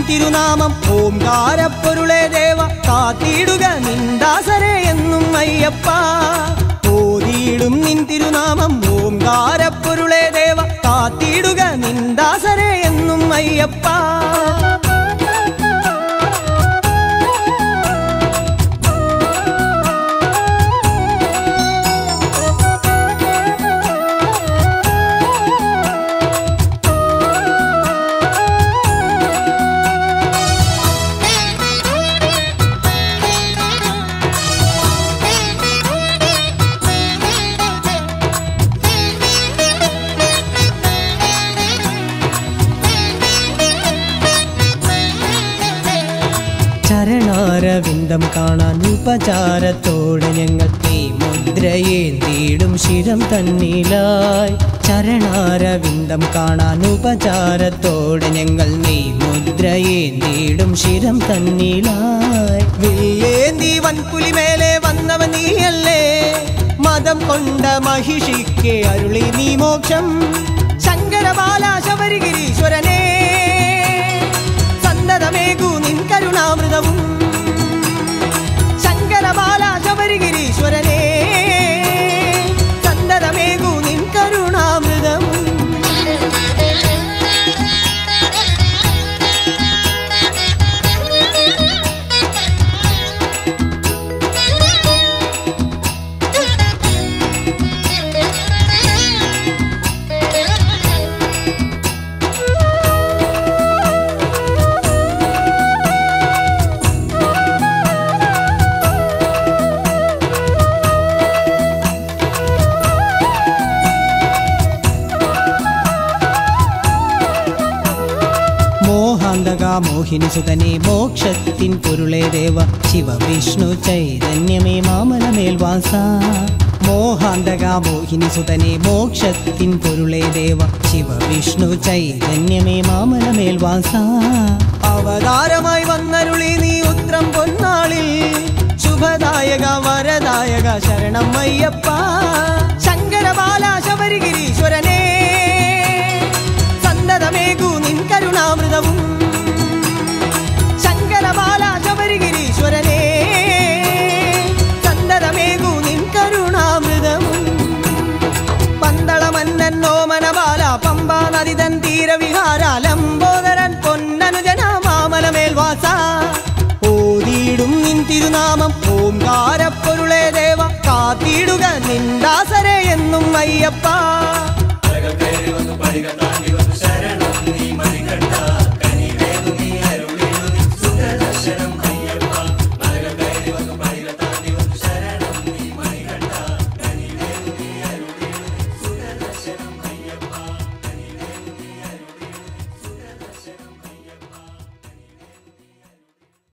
തിരുനാമം ഓംകാരപ്പൊരുളെ ദേവ കാത്തിടുക നിന്ദാസരെ എന്നും അയ്യപ്പ ഓതിയിടും നിൻ തിരുനാമം ഓംകാരപ്പൊരുളെ ദേവ കാത്തിടുക നിന്ദാസരെ എന്നും അയ്യപ്പ ചരണാരവിന്ദം കാണാൻ ഉപചാരത്തോടെ ഞങ്ങൾ ഈ മുദ്രയേന്തിയിടും ശിരം തന്നിലായി ചരണാരവിന്ദം കാണാൻ ഉപചാരത്തോടെ ഞങ്ങൾ നീ മുദ്രയേന്തിയിടും ശിരം തന്നിലായി വില്ലേന്തി വൻപുലിമേലെ വന്നവൻ നീയല്ലേ മതം കൊണ്ട മഹിഷിക്ക് അരുളി നീ മോക്ഷം ശങ്കരബാല ശബരിഗിരീശ്വരനേ സന്തതമേകൂ നിൻ കരുണാമൃതവും ശങ്കരബാല ശബരിഗിരീശ്വരനേ സന്തതമേകൂ നിൻ കരുണാമൃതവും മോഹാന്തക മോഹിനി സുതനെ മോക്ഷത്തിൻ പൊരുളേ ദേവ ശിവ വിഷ്ണു ചൈതന്യമേ മാമലമേൽവാസ മോഹാന്തക മോഹിനി സുതനെ മോക്ഷത്തിൻ പൊരുളേ ദേവ ശിവ വിഷ്ണു ചൈതന്യമേ മാമലമേൽവാസ അവതാരമായി വന്നരുളി നീ ഉത്രം പൊന്നാളിൽ ശുഭദായക വരദായക ശരണം അയ്യപ്പ ശങ്കരബാല ശബരിഗിരീശ്വരനേ സന്തതമേകൂ നിൻ കരുണാമൃതവും ശങ്കരബാല ശബരിഗിരീശ്വരനേ സന്തതമേകൂ നിൻ കരുണാമൃതവും പന്തളമന്നൻ ഓമനബാല പമ്പ നദിതൻ തീരവിഹാര ലംബോദരൻ പൊന്നനുജന മാമലമേൽവാസ ഓതിയിടും നിൻ തിരുനാമം ഓംകാരപ്പൊരുളേ ദേവ കാത്തിടുക നിന്ദാസരെ എന്നും അയ്യപ്പ പടകൾ കയറി വന്നു പടികൾ താണ്ടി